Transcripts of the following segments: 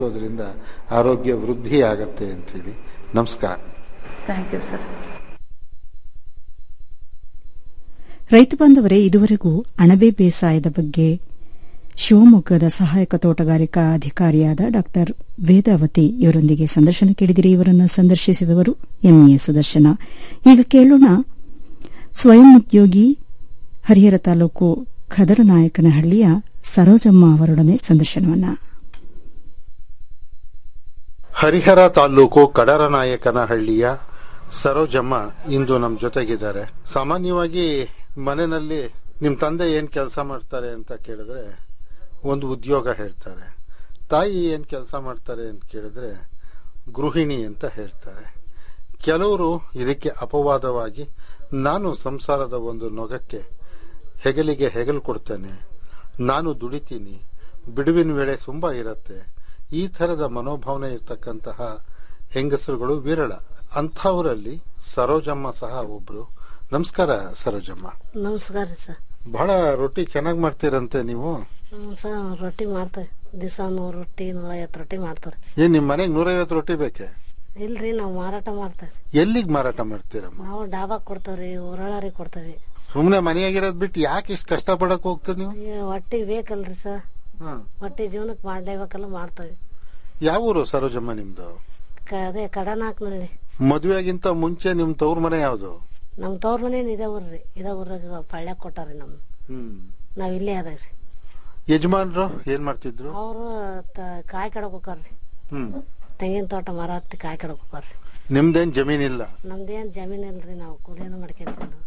ಅದರಿಂದ ಆರೋಗ್ಯ ವೃದ್ಧಿ ಆಗತ್ತೆ ಅಂತೇಳಿ ನಮಸ್ಕಾರ ಥ್ಯಾಂಕ್ ಯು ಸರ್ ರೈತ ಬಾಂಧವರೇ ಇದುವರೆಗೂ ಅಣಬೆ ಬೇಸಾಯದ ಬಗ್ಗೆ ಶಿವಮೊಗ್ಗದ ಸಹಾಯಕ ತೋಟಗಾರಿಕಾ ಅಧಿಕಾರಿಯಾದ ಡಾಕ್ಟರ್ ವೇದಾವತಿ ಇವರೊಂದಿಗೆ ಸಂದರ್ಶನ ಕೇಳಿದಿರಿ ಇವರನ್ನು ಸಂದರ್ಶಿಸಿದವರು ಎಂಎ ಸುದರ್ಶನ ಈಗ ಕೇಳೋಣ ಸ್ವಯಂ ಉದ್ಯೋಗಿ ಹರಿಹರ ತಾಲೂಕು ಖದರನಾಯಕನಹಳ್ಳಿಯ ಸರೋಜಮ್ಮ ಅವರೊಡನೆ ಸಂದರ್ಶನವನ್ನ ಹರಿಹರ ತಾಲೂಕು ಕಡರನಾಯಕನಹಳ್ಳಿಯ ಸರೋಜಮ್ಮ ಇಂದು ನಮ್ಮ ಜೊತೆಗಿದ್ದಾರೆ ಸಾಮಾನ್ಯವಾಗಿ ಮನೆಯಲ್ಲಿ ನಿಮ್ ತಂದೆ ಏನ್ ಕೆಲಸ ಮಾಡ್ತಾರೆ ಅಂತ ಕೇಳಿದ್ರೆ ಒಂದು ಉದ್ಯೋಗ ಹೇಳ್ತಾರೆ ತಾಯಿ ಏನ್ ಕೆಲಸ ಮಾಡ್ತಾರೆ ಅಂತ ಕೇಳಿದ್ರೆ ಗೃಹಿಣಿ ಅಂತ ಹೇಳ್ತಾರೆ ಕೆಲವರು ಇದಕ್ಕೆ ಅಪವಾದವಾಗಿ ನಾನು ಸಂಸಾರದ ಒಂದು ನೊಗಕ್ಕೆ ಹೆಗಲಿಗೆ ಹೆಗಲು ಕೊಡ್ತೇನೆ ನಾನು ದುಡಿತೀನಿ ಬಿಡುವಿನ ವೇಳೆ ತುಂಬಾ ಇರತ್ತೆ ಈ ತರದ ಮನೋಭಾವನೆ ಇರ್ತಕ್ಕಂತಹ ಹೆಂಗಸರುಗಳು ವಿರಳ ಅಂಥವರಲ್ಲಿ ಸರೋಜಮ್ಮ ಸಹ ಒಬ್ರು ನಮಸ್ಕಾರ ಸರೋಜಮ್ಮ ನಮಸ್ಕಾರ ರೀ ಸರ್ ಬಹಳ ರೊಟ್ಟಿ ಚೆನ್ನಾಗಿ ಮಾಡ್ತೀರಂತೆ ನೀವು ಹ್ಮ್ ಸರ್ ರೊಟ್ಟಿ ಮಾಡ್ತೇವೆ ದಿವಸ ನೂರು ರೊಟ್ಟಿ ನೂರೈವತ್ತು ರೊಟ್ಟಿ ಮಾಡ್ತಾರೆ ಏನ್ ನಿಮ್ ಮನೆಗೆ ನೂರೈವತ್ತು ರೊಟ್ಟಿ ಬೇಕೆ ಇಲ್ರಿ ನಾವು ಮಾರಾಟ ಮಾಡ್ತೇವೆ ಎಲ್ಲಿಗೆ ಮಾರಾಟ ಮಾಡ್ತೀರಮ್ಮ ನಾವು ಡಾಬಾಕ್ ಕೊಡ್ತೇವ್ರಿ ಊರಳಾರಿಗೆ ಕೊಡ್ತೇವೆ ಸುಮ್ನೆ ಮನೆಯಾಗಿರೋದ್ ಬಿಟ್ಟು ಯಾಕೆ ಇಷ್ಟು ಕಷ್ಟ ಪಡಕ್ ಹೋಗ್ತೀರಿ ನೀವು ಈ ಹೊಟ್ಟಿಗೆ ಬೇಕಲ್ರಿ ಸರ್ ಹ್ಮ್. ಹೊಟ್ಟಿ ಜೀವನಕ್ಕೆ ಮಾಡ್ಲೇಬೇಕಲ್ಲ ಮಾಡ್ತೇವೆ ಯಾವ ಊರು ಸರೋಜಮ್ಮ ನಿಮ್ದು ಕ- ಅದೇ ಕಡನ ಹಾಕ್ನಲ್ಲಿ ಮದುವೆಗಿಂತ ಮುಂಚೆ ನಿಮ್ ತವ್ರ ಮನೆ ಯಾವ್ದು ನಮ್ಮ ತವ್ರ ಮನೆ ಇದೇ ಊರ್ರಿ ಇದೇ ಊರಾಗ ಪಳ್ಳ್ಯಾಗ ಕೊಟ್ಟಾರಿ ನಮ್ ಹ್ಮ್ ನಾವ್ ಇಲ್ಲೇ ಅದೇವ್ರಿ ಯಜಮಾನ್ರು ಏನ್ ಮಾಡ್ತಿದ್ರು ಅವರು ಕಾಯಿ ಕಡಕ್ ಹೋಗ್ತಾರ್ರಿ ಹ್ಮ್ ತೆಂಗಿನ ತೋಟ ಮರ ಹತ್ತಿ ಕಾಯಿ ಕಡಕ್ ಹೋಗ್ತಾರ್ರಿ ನಿಮ್ದೇನ್ ಜಮೀನಿಲ್ಲ ನಮ್ದೇನ್ ಜಮೀನ್ ಇಲ್ರಿ ನಾವು ಕೂಲಿನೂ ಮಾಡ್ಕೊಂತೀವಿ ನಾವು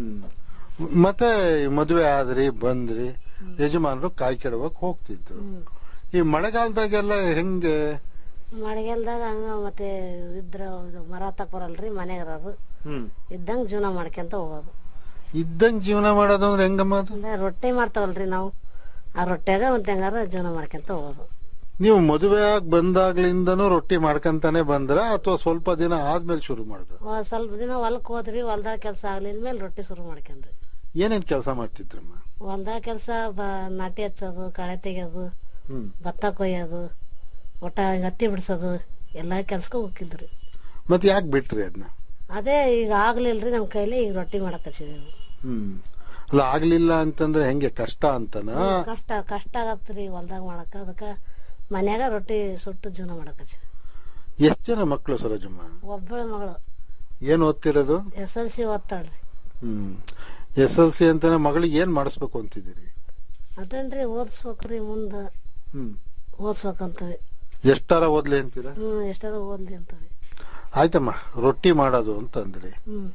ಹ್ಮ್. ಮತ್ತೆ ಮದುವೆ ಆದ್ರಿ ಬಂದ್ರಿ ಯಜಮಾನರು ಕಾಯಿ ಕೆಡವಕ್ ಹೋಗ್ತಿದ್ರು ಈ ಮಳೆಗಾಲದಾಗೆಲ್ಲ ಹೆಂಗೆ ಮಳೆಗಾಲದಾಗ ಹಂಗ ಮತ್ತೆ ಇದ್ರ ಇದು ಮರ ಹತ್ತಕ್ ಬರಲ್ರಿ ಮನೆಗೆ ಇರೋದು ಹ್ಮ್ ಇದ್ದಂಗ ಜೀವನ ಮಾಡ್ಕೊಂತ ಹೋಗೋದು ಇದ್ದಂಗ್ ಜೀವನ ಮಾಡೋದು ಅಂದ್ರೆ ಹೆಂಗಮ್ಮ ಅದು ಅಂದ್ರೆ ರೊಟ್ಟಿ ಮಾಡ್ತಾವಲ್ರಿ ನಾವು ಆ ರೊಟ್ಟ್ಯಾಗ ಒಂದ್ ಹೆಂಗಾರ ಜೀವನ ಮಾಡ್ಕೊಂತ ಹೋಗೋದು ನೀವು ಮದುವೆ ಆಗಿ ಬಂದಾಗ್ಲಿಂದನೂ ರೊಟ್ಟಿ ಮಾಡ್ಕಂತಾನೆ ಬಂದ್ರ ಅಥವಾ ಸ್ವಲ್ಪ ದಿನ ಆದ್ಮೇಲೆ ಶುರು ಮಾಡಿದ್ರು ಒಂದ್ ಸ್ವಲ್ಪ ದಿನ ಹೊಲಕ್ ಹೋದ್ರಿ ಹೊಲ್ದಾಗ ಕೆಲಸ ಆಗ್ಲಿಲ್ಲ ಮೇಲೆ ರೊಟ್ಟಿ ಶುರು ಮಾಡ್ಕೊಂಡ್ರಿ ಏನೇನ್ ಕೆಲಸ ಮಾಡ್ತಿದ್ರಮ್ಮ ಹೊಲ್ದಾಗ ಕೆಲಸ ಬ ನಾಟಿ ಹಚ್ಚೋದು ಕಳೆ ತೆಗಿಯೋದು ಹ್ಮ್ ಭತ್ತ ಕೊಯ್ಯೋದು ಒಟ್ಟ ಹತ್ತಿ ಬಿಡ್ಸೋದು ಎಲ್ಲಾ ಕೆಲ್ಸಕ್ಕೂ ಹೋಗಿದ್ರಿ ಮತ್ತೆ ಯಾಕೆ ಬಿಟ್ರಿ ಅದನ್ನ ಅದೇ ಈಗ ಆಗ್ಲಿಲ್ರಿ ನಮ್ ಕೈಲಿ ಈಗ ರೊಟ್ಟಿ ಮಾಡಕ್ ಹಚ್ಚಿದೇವು ಹ್ಮ್ ಅಲ್ಲ ಆಗ್ಲಿಲ್ಲ ಅಂತಂದ್ರೆ ಹೆಂಗೆ ಕಷ್ಟ ಅಂತನಾ ಕಷ್ಟ ಕಷ್ಟ ಆಗತ್ರಿ ಹೊಲ್ದಾಗ ಮಾಡಕ ಅದಕ್ಕ ಮನ್ಯಾಗ ರೊಟ್ಟಿ ಸುಟ್ಟು ಜೀವನ ಮಾಡಕ್ ಹಚ್ಚಿದೆ ಎಷ್ಟ್ ಜನ ಮಕ್ಕಳು ಸರೋಜಮ್ಮ ಒಬ್ಬಳ ಮಗಳು ಏನ್ ಓದ್ತಿರೋದು ಎಸ್ ಎಲ್ ಸಿ ಓದ್ತಾಳ್ರಿ ಹ್ಮ್ ಎಸ್ ಎಲ್ ಸಿ ಅಂತಾನೆ ಮಗಳಿಗೆ ಏನ್ ಮಾಡಿಸ್ಬೇಕು ಅಂತಿದ್ದೀರಿ ಅದೇನ್ರಿ ಓದಿಸ್ಬೇಕ್ರಿ ಮುಂದ ಹ್ಮ್ ಓದಿಸ್ಬೇಕಂತವಿ ಎಷ್ಟಾರ ಓದ್ಲಿ ಅಂತೀರಾ ಹ್ಮ್ ಎಷ್ಟಾರ ಓದ್ಲಿ ಅಂತವಿ ಆಯ್ತಮ್ಮ ರೊಟ್ಟಿ ಮಾಡೋದು ಅಂತಂದ್ರಿ ಹ್ಮ್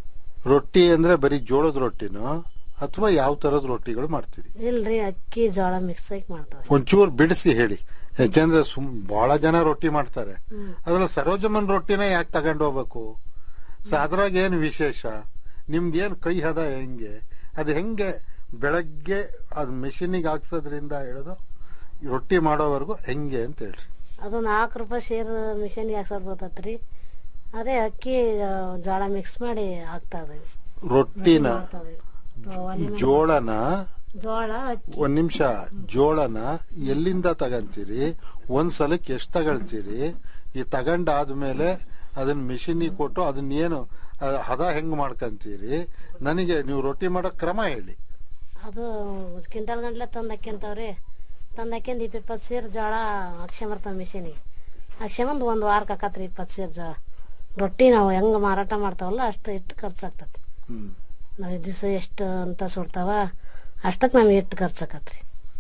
ರೊಟ್ಟಿ ಅಂದ್ರೆ ಬರೀ ಜೋಳದ ರೊಟ್ಟಿನೋ ಅಥವಾ ಯಾವ ತರದ ರೊಟ್ಟಿಗಳು ಮಾಡ್ತೀರಿ ಇಲ್ರಿ ಅಕ್ಕಿ ಜೋಳ ಮಿಕ್ಸ್ ಆಗಿ ಮಾಡ್ತಾವ್ರಿ ಒಂಚೂರು ಬಿಡಿಸಿ ಹೇಳಿ ಯಾಕೆಂದ್ರೆ ಸುಮ್ ಬಹಳ ಜನ ರೊಟ್ಟಿ ಮಾಡ್ತಾರೆ ಹ್ಮ್ ಅದ್ರಲ್ಲಿ ಸರೋಜಮ್ಮನ್ ರೊಟ್ಟಿನ ಯಾಕೆ ತಗೊಂಡು ಹೋಗ್ಬೇಕು ಸೊ ಅದ್ರಾಗ ಏನ್ ವಿಶೇಷ ನಿಮ್ದು ಏನ್ ಕೈ ಹದ ಹೆಂಗೆ ಅದು ಹೆಂಗೆ ಬೆಳಗ್ಗೆ ಅದ್ ಮೆಷಿನಿಗೆ ಹಾಕ್ಸೋದ್ರಿಂದ ಹಿಡಿದು ರೊಟ್ಟಿ ಮಾಡೋವರೆಗೂ ಹೆಂಗೆ ಅಂತ ಹೇಳ್ರಿ ಅದು ನಾಲ್ಕು ರೂಪಾಯಿ ಶೇರ್ ಮಿಷನ್ಗೆ ಹಾಕ್ಸೋದ್ ಬರ್ತೈತ್ರಿ ಅದೇ ಅಕ್ಕಿ ಆ, ಜೋಳ ಮಿಕ್ಸ್ ಮಾಡಿ ಹಾಕ್ತಾ ಇದೀವಿ ರೊಟ್ಟಿನ ಮಾಡ್ತಾವ್ರಿ. ಒಲೆ ಮೇಲೆ ಜೋಳನ ಜೋಳ ಅಕ್ಕಿ ಒಂದ್ ನಿಮಿಷ ಜೋಳನ ಎಲ್ಲಿಂದ ತಗಂತೀರಿ ಒಂದ್ ಸಲಕ್ಕೆ ಎಷ್ಟ್ ತಗೊಳ್ತೀರಿ ಈ ತಗೊಂಡಾದ್ಮೇಲೆ ಅದನ್ನ ಮಿಷಿನಿಗೆ ಕೊಟ್ಟು ಅದನ್ನ ಏನು ಅದ್ ಹದ ಹೆಂಗ್ ಮಾಡ್ಕಂತೀರಿ ನನಗೆ ನೀವು ರೊಟ್ಟಿ ಮಾಡೋ ಕ್ರಮ ಹೇಳಿ ಅದು ಕ್ವಿಂಟಲ್ ಗಂಟ್ಲೆ ತಂದು ಹಾಕ್ಯಂತಾವ್ರಿ ತಂದು ಹಾಕ್ಯಂದು ಇಪ್ಪ ಇಪ್ಪತ್ತು ಸೇರ್ ಜೋಳ ಹಾಕ್ಸ್ಕೊಂಬರ್ತಾವ ಮಿಷಿನಿಗೆ ಹಾಕ್ಸ್ಕೊಂಬಂದು ಒಂದು ವಾರಕ್ಕೆ ಹಾಕತ್ರಿ ಇಪ್ಪತ್ತು ಸೇರ್ ಜೋಳ ರೊಟ್ಟಿ ನಾವು ಹೆಂಗೆ ಮಾರಾಟ ಮಾಡ್ತಾವಲ್ಲ ಅಷ್ಟು ಇಟ್ಟು ಖರ್ಚಾಗ್ತತಿ ಹ್ಮ್ ನಾವು ದಿವಸ ಎಷ್ಟು ಅಂತ ಸುಡ್ತಾವ ಅಷ್ಟಕ್ಕೆ ನಮ್ಗೆ ಎಷ್ಟು ಖರ್ಚಾಕತ್ರಿ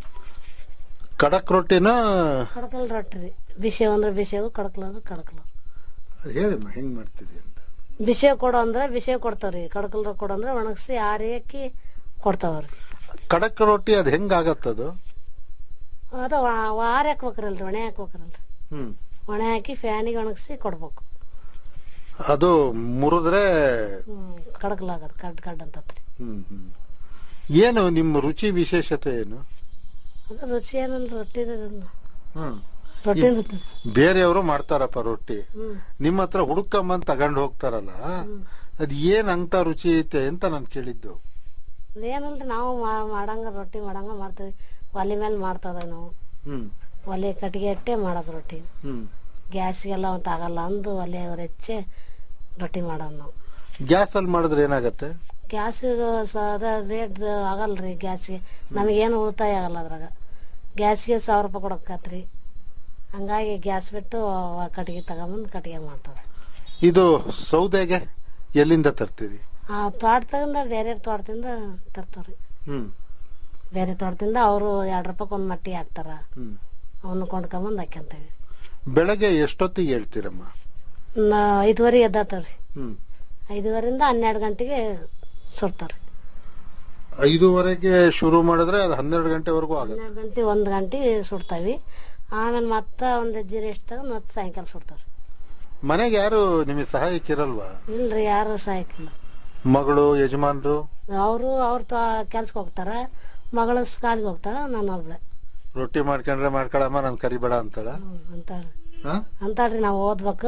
ಕಡಕ್ ರೊಟ್ಟಿನ ಕಡಕಲ್ ರೊಟ್ಟಿ ರೀ ಬಿಸಿವು ಅಂದ್ರೆ ಬಿಸಿವು ಕಡಕಲ್ ಅಂದ್ರೆ ಕಡಕಲ್ ಹೇಳಿಮ್ಮ ಹೆಂಗ್ ಮಾಡ್ತೀರಿ ಅಂತ ಬಿಸಿವು ಕೊಡು ಅಂದ್ರೆ ಬಿಸಿವು ಕೊಡ್ತಾವ್ರಿ ಕಡಕಲ್ ಕೊಡು ಅಂದ್ರೆ ಒಣಗಿಸಿ ಆರಿ ಹಾಕಿ ಕೊಡ್ತಾವ್ರಿ ಕಡಕ್ ರೊಟ್ಟಿ ಅದ್ ಹೆಂಗ್ ಆಗತ್ತದು ಅದು ವಾ- ವಾರ ಹಾಕ್ಬೇಕ್ರಲ್ರಿ ಒಣೆ ಹಾಕ್ಬೇಕ್ರಲ್ರಿ ಹ್ಮ್ ಒಣೆ ಹಾಕಿ ಫ್ಯಾನಿಗೆ ಒಣಗಿಸಿ ಕೊಡ್ಬೇಕು ಅದು ಮುರಿದ್ರೆ ಹ್ಮ್ ಕಡಕಲಾಗದು ಕಡ್ ಕಡ್ ಅಂತತ್ರಿ ಹ್ಮ್ ಹ್ಮ್ ಏನು ನಿಮ್ಮ ರುಚಿ ವಿಶೇಷತೆ ಏನು ಅದು ರುಚಿ ಏನಲ್ಲ ರೊಟ್ಟಿ ಹ್ಮ್ ರೊಟ್ಟಿ ಇರುತ್ತೆ. ಬೇರೆಯವರು ಮಾಡ್ತಾರಪ್ಪ ರೊಟ್ಟಿ ಹ್ಮ್ ನಿಮ್ಮ ಹತ್ರ ಹುಡುಕಂಬಂದ್ ತಗೊಂಡ್ ಹೋಗ್ತಾರಲ್ಲ ಅದ್ ಏನ್ ಅಂತ ರುಚಿ ಐತೆ ಅಂತ ನಾನು ಕೇಳಿದ್ದು ಏನಲ್ರಿ ನಾವು ಮಾ- ಮಾಡಂಗ ರೊಟ್ಟಿ ಮಾಡಂಗ ಮಾಡ್ತೀವಿ ಒಲೆ ಮೇಲೆ ಮಾಡ್ತದ ನಾವು ಹ್ಮ್ ಒಲೆ ಕಟ್ಟಿಗೆ ಇಟ್ಟೆ ಮಾಡೋದು ರೊಟ್ಟಿ ಹ್ಮ್ ಗ್ಯಾಸ್ಗೆಲ್ಲ ಅಂತ ಆಗಲ್ಲ ಅಂದು ಒಲೆ ಅವ್ರು ಹೆಚ್ಚೆ ರೊಟ್ಟಿ ಮಾಡೋದು ನಾವು ಗ್ಯಾಸ್ ಅಲ್ಲಿ ಮಾಡಿದ್ರೆ ಏನಾಗತ್ತೆ ಗ್ಯಾಸಿಗೆ ಅದ ರೇಟ್ ಆಗಲ್ರಿ ಗ್ಯಾಸ್ಗೆ ನಮಗೇನು ಉಳಿತಾಯ ಆಗಲ್ಲ ಅದ್ರಾಗ ಗ್ಯಾಸ್ಗೆ ಸಾವಿರ ರೂಪಾಯಿ ಕೊಡಕತ್ರಿ ಹಂಗಾಗಿ ಗ್ಯಾಸ್ ಬಿಟ್ಟು ಆ ಕಟ್ಟಿಗೆ ತಗೊಂಬಂದು ಕಟ್ಟಿಗೆ ಮಾಡ್ತಾರೆ ಇದು ಸೌದೆಗೆ ಎಲ್ಲಿಂದ ತರ್ತೀರಿ ಆ ತೋಟದಿಂದ ಬೇರೆ ತೋಟದಿಂದ ತರ್ತಾವ್ರಿ ಹ್ಮ್ ಬೇರೆ ತೋಟದಿಂದ ಅವರು ಎರಡು ರೂಪಾಯಿ ಒಂದು ಮಟ್ಟಿ ಹಾಕ್ತಾರ ಹ್ಮ್ ಅವನ್ನ ಕೊಂಡ್ಕೊಂಬಂದು ಹಾಕ್ಯಂತೇವಿ ಬೆಳಗ್ಗೆ ಎಷ್ಟೊತ್ತಿಗೆ ಹೇಳ್ತೀರಮ್ಮ ನಾ ಐದುವರೆ ಎದ್ದಾತವ್ರಿ ಹ್ಮ್ ಐದುವರೆಯಿಂದ ಹನ್ನೆರಡು ಗಂಟೆಗೆ ಸುಡ್ತಾವ್ರಿ ಐದೂವರೆಗೆ ಶುರು ಮಾಡಿದ್ರೆ ಅದು ಹನ್ನೆರಡು ಗಂಟೆವರೆಗೂ ಆಗತ್ತೆ ಹನ್ನೆರಡು ಗಂಟೆ ಒಂದು ಗಂಟೆ ಸುಡ್ತಾವಿ ಆಮೇಲೆ ಮತ್ತೆ ಒಂದು ಹೆಜ್ಜೆ ರೆಸ್ಟ್ ತಗೊಂಡು ಮತ್ತೆ ಸಾಯಂಕಾಲ ಸುಡ್ತಾವ್ರಿ ಮನೆಗೆ ಯಾರು ನಿಮಗೆ ಸಹಾಯಕ್ಕಿರಲ್ವಾ ಇಲ್ರಿ ಯಾರು ಸಹಾಯಕ್ಕಿಲ್ಲ ಮಗಳು ಯಜಮಾನ್ರು ಅವರು ಅವ್ರ ಕೆಲ್ಸಕ್ಕೆ ಹೋಗ್ತಾರ ಮಗಳ ಕಾಲಿಗೆ ಹೋಗ್ತಾರ ನಾನು ಒಬ್ಳೆ ರೊಟ್ಟಿ ಮಾಡ್ಕೊಂಡ್ರೆ ಮಾಡ್ಕೊಳಮ್ಮ ನನ್ ಕರಿಬೇಡ ಅಂತಾಳ ಅಂತಾಳ್ರಿ ಹಾ? ಅಂತಾಳ್ರಿ ನಾವು ಓದ್ಬೇಕು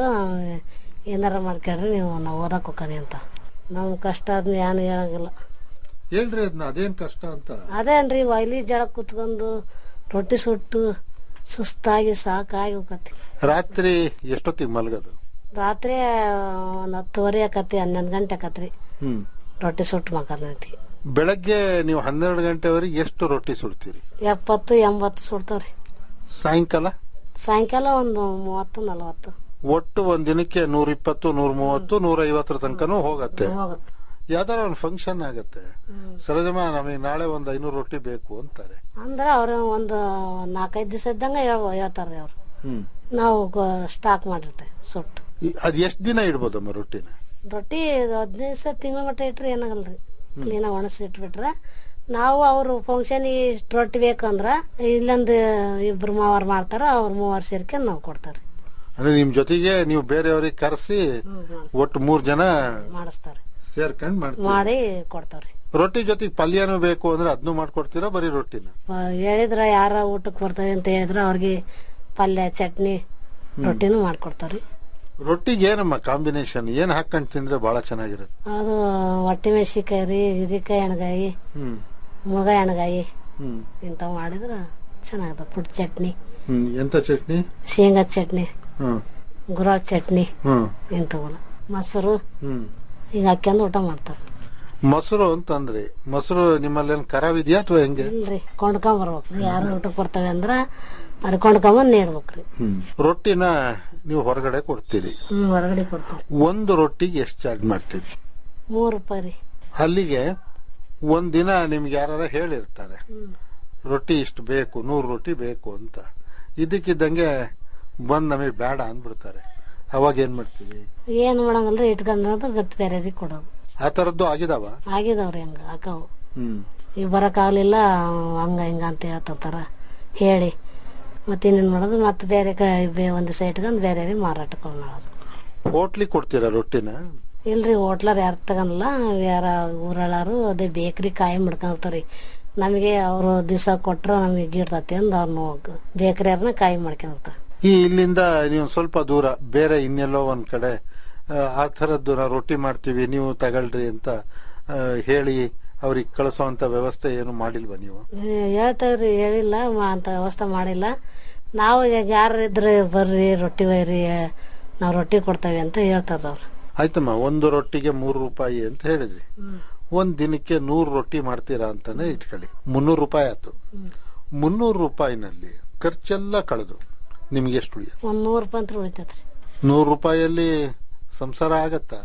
ಏನಾರ ಮಾಡ್ಕೊಳ್ರಿ ನೀವು ನಾವು ಓದಕ್ ಹೋಗ್ಕನಿ ಅಂತ ನಮ್ ಕಷ್ಟ ಅದನ್ನ ಏನು ಹೇಳಂಗಿಲ್ಲ ಹೇಳ್ರಿ ಅದನ್ನ ಅದೇನ್ ಕಷ್ಟ ಅಂತ ಅದೇನ್ರಿ ಒಯ್ಲಿ ಜಳ ಕುತ್ಕೊಂಡು ರೊಟ್ಟಿ ಸುಟ್ಟು ಸುಸ್ತಾಗಿ ಸಾಕಾಗಿ ಹೋಗತಿ ರಾತ್ರಿ ಎಷ್ಟೊತ್ತಿಗೆ ಮಲಗೋದು ರಾತ್ರಿ ಒಂದು ಹತ್ತುವರೆ ಆಕತಿ ಹನ್ನೊಂದು ಗಂಟೆ ಆಕತ್ರಿ ಹ್ಮ್ ರೊಟ್ಟಿ ಸುಟ್ಟು ಮಕ್ಕಳೈತಿ ಬೆಳಗ್ಗೆ ನೀವು ಹನ್ನೆರಡು ಗಂಟೆವರೆಗೆ ಎಷ್ಟು ರೊಟ್ಟಿ ಸುಡ್ತೀರಿ ಎಪ್ಪತ್ತು ಎಂಬತ್ತು ಸುಡ್ತಾವ್ರಿ ಸಾಯಂಕಾಲ ಸಾಯಂಕಾಲ ಒಂದು ಮೂವತ್ತು ನಲವತ್ತು ಒಟ್ಟು ಒಂದ್ ದಿನಕ್ಕೆ ನೂರ ಇಪ್ಪತ್ತು ನೂರ ಮೂವತ್ತು ನೂರ ಐವತ್ತರ ತನಕನೂ ಹೋಗತ್ತೆ ಹೋಗುತ್ತೆ ಯಾವ್ದಾರ ಒಂದು ಫಂಕ್ಷನ್ ಆಗತ್ತೆ ಸರೋಜಮ್ಮ ನಮಗೆ ನಾಳೆ ಒಂದ್ ಐನೂರು ರೊಟ್ಟಿ ಬೇಕು ಅಂತಾರೆ ಅಂದ್ರೆ ಅವ್ರು ಒಂದು ನಾಲ್ಕೈದು ದಿವಸ ಇದ್ದಂಗೆ ಹೇಳ್ ಹೇಳ್ತಾರ್ರಿ ಅವ್ರು ಹ್ಮ್ ನಾವು ಸ್ಟಾಕ್ ಮಾಡಿರ್ತೇವೆ ಸುಟ್ಟು ಈ- ಅದ್ ಎಷ್ಟ್ ದಿನ ಇಡ್ಬೋದಮ್ಮ ರೊಟ್ಟಿನ ರೊಟ್ಟಿ ಹದಿನೈದು ದಿವಸ ತಿಂಗಳ ಮಟ್ಟ ಇಟ್ರೆ ಏನಾಗಲ್ರಿ ಕ್ಲೀನಾಗಿ ಒಣಸಿ ಇಟ್ಬಿಟ್ರೆ ನಾವು ಅವರು ಫಂಕ್ಷನಿಗೆ ಇಷ್ಟು ರೊಟ್ಟಿ ಬೇಕಂದ್ರ ಇಲ್ಲೊಂದು ಇಬ್ರು ಮೂವರು ಮಾಡ್ತಾರ ಅವ್ರು ಮೂವರು ಸೇರ್ಕೊಂಡು ನಾವು ಕೊಡ್ತಾರೆ ಅಂದ್ರೆ ನಿಮ್ ಜೊತೆಗೆ ನೀವು ಬೇರೆಯವ್ರಿಗೆ ಕರೆಸಿ ಒಟ್ಟು ಮೂರ್ ಜನ ಮಾಡಿಸ್ತಾರೆ ಸೇರ್ಕೊಂಡ್ ಮಾಡ್ತೀವಿ ಮಾಡಿ ಕೊಡ್ತಾವ್ರಿ ರೊಟ್ಟಿ ಜೊತೆಗೆ ಪಲ್ಯನೂ ಬೇಕು ಅಂದ್ರೆ ಅದನ್ನು ಮಾಡ್ಕೊಡ್ತೀರಾ ಬರೀ ರೊಟ್ಟಿನ ಪ- ಹೇಳಿದ್ರ ಯಾರ ಊಟಕ್ಕೆ ಬರ್ತವೆ ಅಂತ ಹೇಳಿದ್ರ ಅವ್ರಿಗೆ ಪಲ್ಯ ಚಟ್ನಿ ರೊಟ್ಟಿನೂ ಮಾಡ್ಕೊಡ್ತಾವ್ರಿ ರೊಟ್ಟಿಗೆ ಏನಮ್ಮ ಕಾಂಬಿನೇಷನ್ ಏನ್ ಹಾಕೊಂಡ್ ತಿಂದ್ರೆ ಬಹಳ ಚೆನ್ನಾಗಿರುತ್ತೆ ಅದು ಹೊಟ್ಟೆ ಮೆಣಸಿಕಾಯಿ ರೀ ಹಿರಿಕಾಯಿ ಎಣ್ಗಾಯಿ ಹ್ಮ್ ಮುಳಗ ಎಣ್ಗಾಯಿ ಹ್ಮ್ ಇಂಥವು ಮಾಡಿದ್ರ ಚೆನ್ನಾಗದ ಪುಟ್ ಚಟ್ನಿ ಹ್ಮ್ ಎಂತ ಚಟ್ನಿ ಶೇಂಗಾ ಚಟ್ನಿ ಹ್ಮ್ ಗುರಾಳ್ ಚಟ್ನಿ ಹ್ಮ್ ಇಂಥವಲ್ಲ ಮೊಸರು ಹ್ಮ್ ಈಗ ಹಾಕ್ಯಂದು ಊಟ ಮಾಡ್ತಾರೆ ಮೊಸರು ಅಂತಂದ್ರಿ ಮೊಸರು ನಿಮ್ಮಲ್ಲಿ ಏನ್ ಕರಾವಿದ್ಯಾ ಅಥವಾ ಹೆಂಗೆ ಇಲ್ರಿ ಕೊಂಡ್ಕೊಂಡ್ ಬರ್ಬೇಕ್ರಿ ಯಾರು ಊಟಕ್ಕೆ ಬರ್ತವೆ ಅಂದ್ರ ಅವ್ರಿಗೆ ಕೊಂಡ್ಕೊಂಬಂದ್ ನೀಡ್ಬೇಕ್ರಿ ಹ್ಮ್ ರೊಟ್ಟಿನ ನೀವು ಹೊರಗಡೆ ಕೊಡ್ತೀರಿ ಹ್ಮ್ ಹೊರಗಡೆ ಕೊಡ್ತೀವಿ ಒಂದು ರೊಟ್ಟಿಗೆ ಎಷ್ಟು ಚಾರ್ಜ್ ಮಾಡ್ತೀರಿ ಮೂರು ರೂಪಾಯಿ ರೀ ಅಲ್ಲಿಗೆ ಒಂದ್ ದಿನ ನಿಮ್ಗೆ ಯಾರ ಹೇಳಿರ್ತಾರೆ ರೊಟ್ಟಿ ಇಷ್ಟು ಬೇಕು ನೂರು ರೊಟ್ಟಿ ಬೇಕು ಅಂತ ಇದಕ್ಕಿದ್ದಂಗೆ ಬಂದ್ ನಮಗೆ ಬೇಡ ಅಂದ್ಬಿಡ್ತಾರೆ ಅವಾಗ ಏನ್ ಮಾಡ್ತೀವಿ ಏನ್ ಮಾಡಂಗಲ್ರಿ ಇಟ್ಕೊಂಡ್ರೆ ಗತ್ ಬೇರೆಯವ್ರಿಗೆ ಕೊಡೋದು ಆ ತರದ್ದು ಆಗಿದಾವ ಆಗಿದಾವ್ರಿ ಹಂಗ ಅಕ್ಕವು ಹ್ಮ್ ಈಗ ಬರಕ್ಕಾಗ್ಲಿಲ್ಲ ಹಂಗ ಹಿಂಗ ಅಂತ ಹೇಳ್ತಿರ್ತಾರ ಹೇಳಿ ಮತ್ತೆ ಇನ್ನೇನ್ ಮಾಡೋದು ಮತ್ತೆ ಬೇರೆ ಕಡೆ ಒಂದ್ ದಿವಸ ಇಟ್ಕೊಂಡ್ ಬೇರೆ ಮಾರಾಟಕ್ಕೆ ಮಾಡೋದು ಹೋಟ್ಲಿಗೆ ಕೊಡ್ತೀರಾ ರೊಟ್ಟಿನ ಇಲ್ರಿ ಹೋಟ್ಲರ್ ಯಾರು ತಗನಲ್ಲ ಯಾರ ಊರಳ್ಳಾರು ಅದೇ ಬೇಕ್ರಿ ಕಾಯಿ ಮಾಡ್ಕೊಂತಾರ್ರಿ ನಮಗೆ ಅವರು ದಿವಸ ಕೊಟ್ರ ನಮಗೆ ಗಿಡ್ತತಿ ಅಂದ್ ಅವ್ರನ್ನ ಬೇಕ್ರಿಯರ್ನ ಕಾಯಿ ಮಾಡ್ಕೊಂಡಿರ್ತಾರ ಈ ಇಲ್ಲಿಂದ ನೀವು ಸ್ವಲ್ಪ ದೂರ ಬೇರೆ ಇನ್ನೆಲ್ಲೋ ಒಂದ್ ಕಡೆ ಆ, ಆ ಥರದ್ದು ನಾವು ರೊಟ್ಟಿ ಮಾಡ್ತೀವಿ ನೀವು ತಗೊಳ್ರಿ ಅಂತ ಆ, ಹೇಳಿ ಅವ್ರಿಗೆ ಕಳಿಸೋಂತ ವ್ಯವಸ್ಥೆ ಏನು ಮಾಡಿಲ್ವಾ ನೀವು ಹೇಳ್ತಾವ್ರಿ ಹೇಳಿಲ್ಲ ಮಾ- ಅಂತ ವ್ಯವಸ್ಥೆ ಮಾಡಿಲ್ಲ ನಾವು ಈಗ ಯಾರು ಇದ್ರೆ ಬರ್ರಿ ರೊಟ್ಟಿ ಒಯ್ರಿ ನಾವು ರೊಟ್ಟಿ ಕೊಡ್ತೇವೆ ಅಂತ ಹೇಳ್ತಾರ ಅವ್ರು ಆಯ್ತಮ್ಮ ಒಂದು ರೊಟ್ಟಿಗೆ ಮೂರು ರೂಪಾಯಿ ಅಂತ ಹೇಳಿದ್ರಿ ಒಂದ್ ದಿನಕ್ಕೆ ನೂರು ರೊಟ್ಟಿ ಮಾಡ್ತೀರಾ ಅಂತಾನೆ ಇಟ್ಕೊಳ್ಳಿ ಮುನ್ನೂರು ರೂಪಾಯಿ ಆಯ್ತು ಮುನ್ನೂರು ರೂಪಾಯಿನಲ್ಲಿ ಖರ್ಚೆಲ್ಲ ಕಳೆದು ನಿಮ್ಗೆ ಎಷ್ಟು ಉಳಿಯುತ್ತೆ ಒಂದ್ ನೂರು ರೂಪಾಯಿ ಅಂತ ಉಳಿತೈತ್ರಿ ನೂರು ರೂಪಾಯಿಯಲ್ಲಿ ಸಂಸಾರ ಆಗತ್ತಾ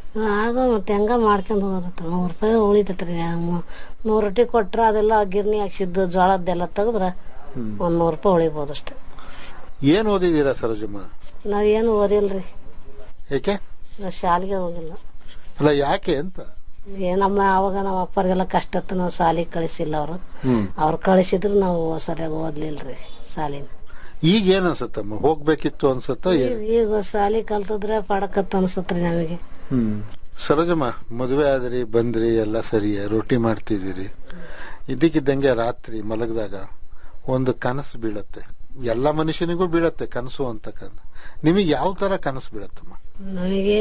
ಆಗ ಮತ್ತೆ ಹೆಂಗ ಮಾಡ್ಕೊಂಡ್ ಹೋಗ್ರತ್ತ ನೂರು ರೂಪಾಯಿ ಉಳಿತೈತ್ರಿ ಮೂ- ನೂರು ರೊಟ್ಟಿ ಕೊಟ್ರ ಅದೆಲ್ಲ ಗಿರ್ನಿ ಹಾಕ್ಸಿದ್ದು ಜೋಳದ್ದೆಲ್ಲ ತೆಗೆದ್ರ ಒಂದ್ ನೂರು ರೂಪಾಯಿ ಉಳಿಬೋದು ಅಷ್ಟೇ ಏನ್ ಓದಿದೀರಾ ಸರೋಜಮ್ಮ ನಾವೇನು ಓದಿಲ್ರಿ ಏಕೆ ನಾವ್ ಶಾಲೆಗೆ ಹೋಗಿಲ್ಲ ಅಲ್ಲ ಯಾಕೆ ಅಂತ ಏ ನಮ್ಮ ಅವಾಗ ನಮ್ಮ ಅಪ್ಪರಿಗೆಲ್ಲ ಕಷ್ಟ ಇತ್ತು ನಾವು ಶಾಲೆಗೆ ಕಳಿಸಿಲ್ಲ ಅವರು ಹ್ಮ್ ಅವ್ರು ಕಳಿಸಿದ್ರು ನಾವು ಸರಿಯಾಗಿ ಓದ್ಲಿಲ್ರಿ ಶಾಲಿನ ಈಗ ಏನ್ ಅನ್ಸತ್ತಮ್ಮ ಹೋಗ್ಬೇಕಿತ್ತು ಅನ್ಸತ್ತ ಏನ್ ಈಗ ಶಾಲಿ ಕಲ್ತಿದ್ರೆ ಪಡಕತ್ ಅನ್ಸತ್ರಿ ನಮಗೆ ಹ್ಮ್ ಸರೋಜಮ್ಮ ಮದುವೆ ಆದ್ರಿ ಬಂದ್ರಿ ಎಲ್ಲ ಸರಿ ರೊಟ್ಟಿ ಮಾಡ್ತಿದ್ದೀರಿ ಇದಕ್ಕಿದ್ದಂಗೆ ರಾತ್ರಿ ಮಲಗಿದಾಗ ಒಂದು ಕನಸು ಬೀಳತ್ತೆ ಎಲ್ಲ ಮನುಷ್ಯನಿಗೂ ಬೀಳತ್ತೆ ಕನಸು ಅಂತಕ್ಕಂಥ ನಿಮಗೆ ಯಾವ ತರ ಕನಸು ಬೀಳತ್ತಮ್ಮ ನಮಗೆ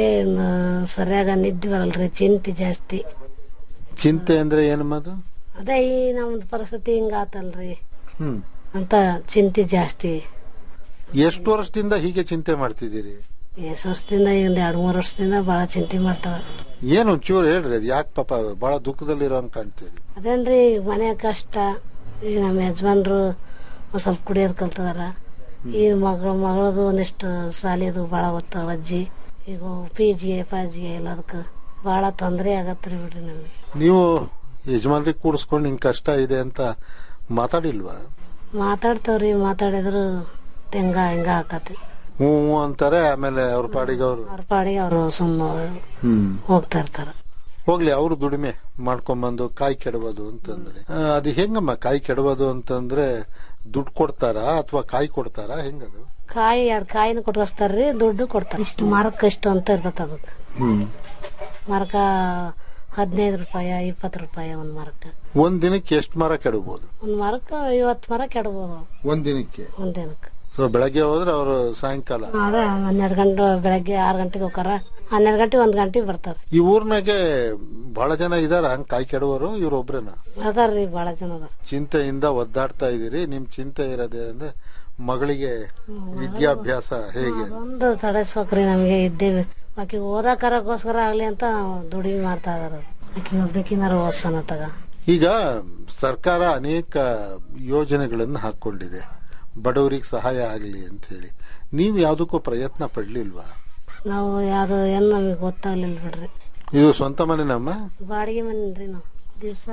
ಸರಿಯಾಗ ನಿದ್ದೆ ಬರಲ್ರಿ ಚಿಂತೆ ಜಾಸ್ತಿ ಚಿಂತೆ ಅಂದ್ರೆ ಏನಮ್ಮ ಅದು ಅದೇ ಈ ನಮ್ದು ಪರಿಸ್ಥಿತಿ ಹಿಂಗ ಆತಲ್ರಿ ಹ್ಮ್ ಅಂತ ಚಿಂತೆ ಜಾಸ್ತಿ ಎಷ್ಟು ವರ್ಷದಿಂದ ಹೀಗೆ ಚಿಂತೆ ಮಾಡ್ತಿದ್ದೀರಿ ಎಷ್ಟು ವರ್ಷದಿಂದ ಈಗ ಒಂದು ಎರಡು ಮೂರು ವರ್ಷದಿಂದ ಭಾಳ ಚಿಂತೆ ಮಾಡ್ತಾವ ಏನು ಒಂಚೂರು ಹೇಳ್ರಿ ಅದು ಯಾಕೆ ಪಾಪ ಬಹಳ ದುಃಖದಲ್ಲಿರೋ ಹಂಗ್ ಕಾಣ್ತೀರಿ ಅದೇನ್ರಿ ಈಗ ಮನೆ ಕಷ್ಟ ಈಗ ನಮ್ಮ ಯಜಮಾನ್ರು ಒಂದ್ ಸ್ವಲ್ಪ ಕುಡಿಯೋದು ಕಲ್ತದಾರ ಈ ಮಗಳ ಮಗಳದು ಒಂದಿಷ್ಟು ಸಾಲಿದು ಭಾಳ ಓದ್ತಾವ ಅಜ್ಜಿ ಈಗ ಪಿ ಜಿಗೆ ಪಾಜಿಗೆ ಎಲ್ಲದಕ್ಕೆ ಭಾಳ ತೊಂದರೆ ಆಗತ್ರಿ ಬಿಡ್ರಿ ನಮಗೆ ನೀವು ಯಜಮಾನ್ರಿಗೆ ಕೂಡಿಸ್ಕೊಂಡು ಹಿಂಗ್ ಕಷ್ಟ ಇದೆ ಅಂತ ಮಾತಾಡಿಲ್ವಾ ಮಾತಾಡ್ತಾವ್ರಿ ಮಾತಾಡಿದ್ರು ತೆಂಗ ಹಿಂಗ ಹಾಕತಿ ಹ್ಞೂ ಹ್ಞೂ ಅಂತಾರೆ ಆಮೇಲೆ ಅವ್ರ ಪಾಡಿಗೆ ಅವರು ಅವ್ರ ಪಾಡಿಗೆ ಅವರು ಸುಮ್ಮನೆ ಹ್ಮ್ ಹೋಗ್ತಾ ಇರ್ತಾರ ಹೋಗ್ಲಿ ಅವ್ರು ದುಡಿಮೆ ಮಾಡ್ಕೊಂಬಂದು ಕಾಯಿ ಕೆಡಬೋದು ಅಂತಂದ್ರೆ ಆ, ಅದು ಹೆಂಗಮ್ಮ ಕಾಯಿ ಕೆಡಬೋದು ಅಂತಂದ್ರೆ ದುಡ್ಡು ಕೊಡ್ತಾರಾ ಅಥವಾ ಕಾಯಿ ಕೊಡ್ತಾರಾ ಹೆಂಗದು ಕಾಯಿ ಎರಡು ಕಾಯಿನ ಕೊಟ್ಕೊಸ್ತಾರ್ರಿ ದುಡ್ಡು ಕೊಡ್ತಾರ ಇಷ್ಟು ಮರಕ್ಕೆ ಇಷ್ಟು ಅಂತ ಇರ್ತೈತೆ ಅದಕ್ಕೆ ಹ್ಮ್ ಮರಕ ಹದಿನೈದು ರೂಪಾಯಿ ಇಪ್ಪತ್ತು ರೂಪಾಯಿ ಒಂದು ಮರಕ್ಕೆ ಒಂದ್ ದಿನಕ್ಕೆ ಎಷ್ಟು ಮರ ಕೆಡಬಹುದು ಒಂದು ಮರಕ್ಕೆ ಐವತ್ತು ಮರ ಕೆಡ್ಬೋದು ಒಂದ್ ದಿನಕ್ಕೆ ಒಂದ್ ದಿನಕ್ಕೆ ಸೊ ಬೆಳಗ್ಗೆ ಹೋದ್ರೆ ಅವರು ಸಾಯಂಕಾಲ ಅದೇ ಹನ್ನೆರಡು ಗಂಟೆ ಬೆಳಗ್ಗೆ ಆರು ಗಂಟೆಗೆ ಹೋಗಾರ ಹನ್ನೆರಡು ಗಂಟೆ ಒಂದ್ ಗಂಟೆಗೆ ಬರ್ತಾರ ಈ ಊರ್ನಾಗೆ ಬಹಳ ಜನ ಇದಾರ ಹಂಗ್ ಕಾಯಿ ಕೆಡವರು ಇವ್ರ ಒಬ್ರೇನ ಅದಾರ್ರಿ ಭಾಳ ಜನ ಅದಾರ ಚಿಂತೆಯಿಂದ ಒದ್ದಾಡ್ತಾ ಇದೀರಿ ನಿಮ್ ಚಿಂತೆ ಇರೋದೇನಂದ್ರೆ ಮಗಳಿಗೆ ವಿದ್ಯಾಭ್ಯಾಸ ಹೇಗೆ ಒಂದು ತಡೆಸ್ಬೇಕ್ರಿ ನಮಗೆ ಇದ್ದೇವೆ ಆಕಿ ಓದಾಕರಕ್ಕೋಸ್ಕರ ಆಗ್ಲಿ ಅಂತ ದುಡಿಮೆ ಮಾಡ್ತಾ ಇದಾರ ಆಕಿ ಒಬ್ಬೇಕಿನಾರ ಓದ್ಸನ ತಗ ಈಗ ಸರ್ಕಾರ ಅನೇಕ ಯೋಜನೆಗಳನ್ನು ಹಾಕೊಂಡಿದೆ ಬಡವರಿಗೆ ಸಹಾಯ ಆಗಲಿ ಅಂತ ಹೇಳಿ ನೀವು ಯಾವುದಕ್ಕೂ ಪ್ರಯತ್ನ ಪಡ್ಲಿಲ್ವಾ ನಾವು ಯಾವ್ದು ಏನ್ ನಮಗೆ ಗೊತ್ತಾಗ್ಲಿಲ್ಲ ಬಿಡ್ರಿ ಇದು ಸ್ವಂತ ಮನೆನಮ್ಮ ಬಾಡಿಗೆ ಮನೇನ್ರಿ ನಾವು ದಿವಸ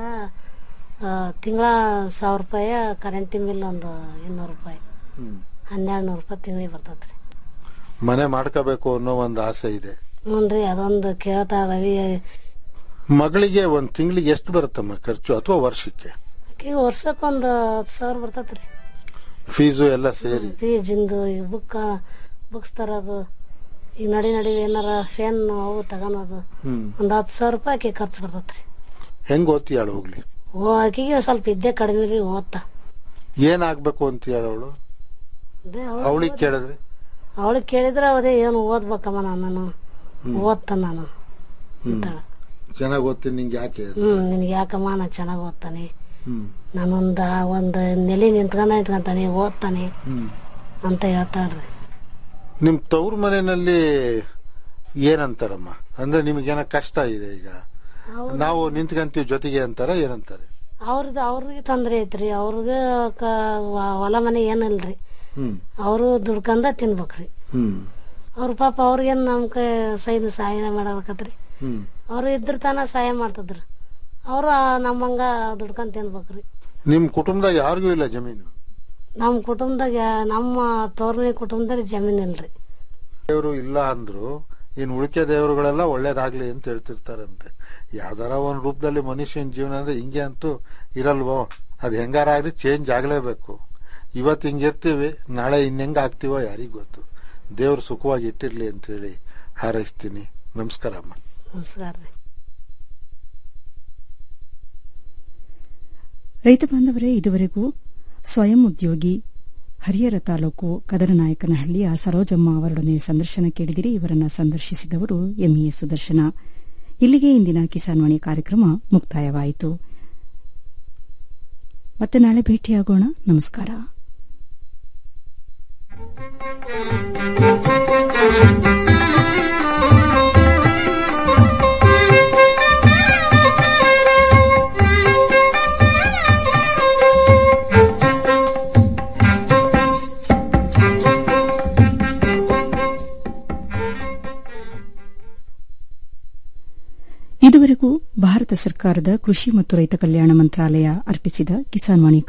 ತಿಂಗಳ ಸಾವಿರ ರೂಪಾಯಿ ಕರೆಂಟಿನ ಬಿಲ್ ಒಂದು ಇನ್ನೂರು ರೂಪಾಯಿ ಹನ್ನೆರಡು ನೂರು ರೂಪಾಯಿ ತಿಂಗಳಿಗೆ ಬರ್ತೈತ್ರಿ ಮನೆ ಮಾಡ್ಕೋಬೇಕು ಅನ್ನೋ ಒಂದು ಆಸೆ ಇದೆ ಹ್ಞೂನ್ರಿ ಅದೊಂದು ಕೇಳ್ತಾ ಇದಾವಿ ಮಗಳಿಗೆ ಒಂದ್ ತಿಂಗಳಿಗೆ ಎಷ್ಟು ಬರುತ್ತಮ್ಮ ಖರ್ಚು ಅಥವಾ ವರ್ಷಕ್ಕೆ ಆಕಿಗೆ ವರ್ಷಕ್ಕೆ ಒಂದು ಹತ್ತು ಸಾವಿರ ಬರ್ತೈತ್ರಿ ಫೀಸು ಎಲ್ಲ ಸೇರಿ ಫೀಜಿಂದು ಈಗ ಬುಕ್ ಬುಕ್ಸ್ ತರೋದು ಈಗ ನಡಿ ನಡಿ ಏನಾರ ಫೇನ್ ಅವು ತಗೊಳೋದು ಹ್ಮ್ ಒಂದು ಹತ್ತು ಸಾವಿರ ರೂಪಾಯಿ ಆಕೆ ಖರ್ಚು ಬರ್ತೈತ್ರಿ ಹೆಂಗ್ ಓದ್ತೀಯಾಳು ಹೋಗ್ಲಿ ಓ ಆಕಿಗೆ ಸ್ವಲ್ಪ ಇದ್ದೇ ಕಡಿಮೆ ರೀ ಓದ್ತಾ ಏನಾಗ್ಬೇಕು ಅಂತ ಹೇಳವಳು ಅದೇ ಅವಳಿಗೆ ಕೇಳಿದ್ರೆ ಅವಳಿಗೆ ಕೇಳಿದ್ರೆ ಅದೇ ಏನು ಓದ್ಬೇಕಮ್ಮ ನಾನು ಓದ್ತಾನ ನಾನು ಅಂತಾಳ ಚೆನ್ನಾಗಿ ಓದ್ತೀನಿ ನಿಂಗೆ ಯಾಕೆ ಹ್ಮ್ ನಿನಗೆ ಯಾಕಮ್ಮ ನಾ ಚೆನ್ನಾಗಿ ಓದ್ತಾನೆ ಹ್ಮ್ ನಾನೊಂದ ಒಂದು ನೆಲೆ ನಿಂತ್ಕೊಂಡ ನಿಂತ್ಕೊಂತಾನೆ ಓದ್ತಾನೆ ಹ್ಮ್ ಅಂತ ಹೇಳ್ತಾಳ್ರಿ ನಿಮ್ ತವ್ರ ಮನೆಯಲ್ಲಿ ಏನಂತಾರಮ್ಮ ಅಂದ್ರೆ ನಿಮಗೇನ ಕಷ್ಟ ಇದೆ ಈಗ ನಾವು ನಿಂತ್ಕಂತೀವಿ ಜೊತೆಗೆ ಅಂತಾರ ಏನಂತಾರೆ ಅವ್ರದ್ದು ಅವ್ರಿಗೆ ತೊಂದ್ರೆ ಐತ್ರಿ ಅವ್ರಿಗೆ ಕ- ವ- ಹೊಲ ಮನೆ ಏನಿಲ್ರಿ ಹ್ಮ್ ಅವರು ದುಡ್ಕಂದ ತಿನ್ಬೇಕ್ರಿ ಹ್ಮ್ ಅವ್ರ ಪಾಪ ಅವ್ರಿಗೇನು ನಮ್ಮ ಕೈ ಸೈನ್ ಸಹಾಯ ಮಾಡೋದಕ್ಕತ್ರಿ ಹ್ಮ್ ಅವ್ರು ಇದ್ರ ತನ ಸಹಾಯ ಮಾಡ್ತಿದ್ರು ಅವರು ನಮ್ಮಂಗ ದುಡ್ಕೊಂಡ್ ತಿನ್ಬೇಕ್ರಿ ನಿಮ್ ಕುಟುಂಬದಾಗ ಯಾರಿಗೂ ಇಲ್ಲ ಜಮೀನು ನಮ್ಮ ಕುಟುಂಬದಾಗ ನಮ್ಮ ತೋರ್ಮನೆ ಕುಟುಂಬದಾಗ ಜಮೀನ್ ಇಲ್ರಿ ದೇವರು ಇಲ್ಲ ಅಂದ್ರು ಇನ್ ಉಳಿಕೆ ದೇವರುಗಳೆಲ್ಲ ಒಳ್ಳೇದಾಗ್ಲಿ ಅಂತ ಹೇಳ್ತಿರ್ತಾರಂತೆ ಯಾವ್ದಾರ ಒಂದ್ ರೂಪದಲ್ಲಿ ಮನುಷ್ಯನ ಜೀವನ ಅಂದ್ರೆ ಹಿಂಗೆ ಅಂತೂ ಇರಲ್ವೋ ಅದ್ ಹೆಂಗಾರ ಆಗ್ಲಿ ಚೇಂಜ್ ಆಗ್ಲೇಬೇಕು ಇವತ್ ಹಿಂಗಿರ್ತೀವಿ ನಾಳೆ ಇನ್ನೆಂಗ ಆಗ್ತೀವೋ ಯಾರಿಗ್ ಗೊತ್ತು ದೇವ್ರು ಸುಖವಾಗಿ ಇಟ್ಟಿರ್ಲಿ ಅಂತ ಹೇಳಿ ಹಾರೈಸ್ತೀನಿ ನಮಸ್ಕಾರ ಅಮ್ಮ ನಮಸ್ಕಾರ ರೀ ರೈತ ಬಾಂಧವರೇ ಇದುವರೆಗೂ ಸ್ವಯಂ ಉದ್ಯೋಗಿ ಹರಿಹರ ತಾಲೂಕು ಕದರನಾಯಕನಹಳ್ಳಿಯ ಸರೋಜಮ್ಮ ಅವರೊಡನೆ ಸಂದರ್ಶನ ಕೇಳಿದಿರಿ ಇವರನ್ನ ಸಂದರ್ಶಿಸಿದವರು ಎಂಇಎ ಸುದರ್ಶನ ಇಲ್ಲಿಗೆ ಇಂದಿನ ಕಿಸಾನ್ವಾಣಿ ಕಾರ್ಯಕ್ರಮ ಮುಕ್ತಾಯವಾಯಿತು ಮತ್ತೆ ನಾಳೆ ಭೇಟಿಯಾಗೋಣ ನಮಸ್ಕಾರ ಇದುವರೆಗೂ ಭಾರತ ಸರ್ಕಾರದ ಕೃಷಿ ಮತ್ತು ರೈತ ಕಲ್ಯಾಣ ಮಂತ್ರಾಲಯ ಅರ್ಪಿಸಿದ ಕಿಸಾನ್ವಾಣಿ